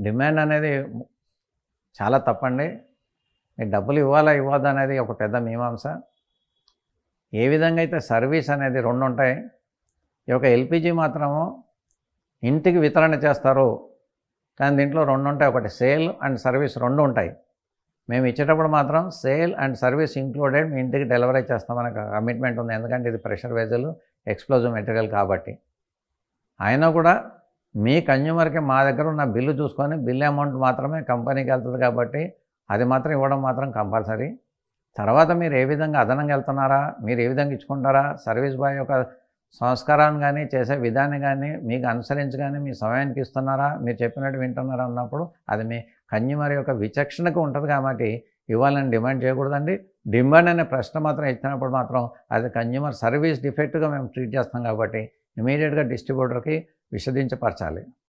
demand అనేది చాలా తప్పండి మీరు డబ్బులు ఇవ్వాలా ఇవ్వద్దా అనేది ఒక పెద్ద మీమాంస ఏ విధంగా అయితే సర్వీస్ అనేది రెండు ఉంటాయి ఈ యొక్క ఎల్పిజి మాత్రము ఇంటికి వితరణ చేస్తారు కానీ దీంట్లో రెండు ఉంటాయి ఒకటి సేల్ అండ్ సర్వీస్ రెండు ఉంటాయి మేము ఇచ్చేటప్పుడు మాత్రం సేల్ అండ్ సర్వీస్ ఇంక్లూడెడ్ మీ ఇంటికి డెలివరీ చేస్తామని కమిట్మెంట్ ఉంది ఎందుకంటే ఇది ప్రెషర్ వెజల్ ఎక్స్ప్లోజివ్ మెటీరియల్ కాబట్టి అయినా కూడా మీ కన్జ్యూమర్కి మా దగ్గర ఉన్న బిల్లు చూసుకొని బిల్ అమౌంట్ మాత్రమే కంపెనీకి వెళ్తుంది కాబట్టి అది మాత్రం ఇవ్వడం మాత్రం కంపల్సరీ తర్వాత మీరు ఏ విధంగా అదనంగా వెళ్తున్నారా మీరు ఏ విధంగా ఇచ్చుకుంటారా సర్వీస్ బాయ్ యొక్క సంస్కారాన్ని కానీ చేసే విధాన్ని కానీ మీకు అనుసరించి కానీ మీ సమయానికి ఇస్తున్నారా మీరు చెప్పినట్టు వింటున్నారా అన్నప్పుడు అది మీ కన్జ్యూమర్ యొక్క విచక్షణకు ఉంటుంది కాబట్టి ఇవ్వాలని డిమాండ్ చేయకూడదండి డిమాండ్ అనే ప్రశ్న మాత్రం ఇచ్చినప్పుడు మాత్రం అది కన్జ్యూమర్ సర్వీస్ డిఫెక్ట్గా మేము ట్రీట్ చేస్తాం కాబట్టి ఇమీడియట్గా డిస్ట్రిబ్యూటర్కి విశదించపరచాలి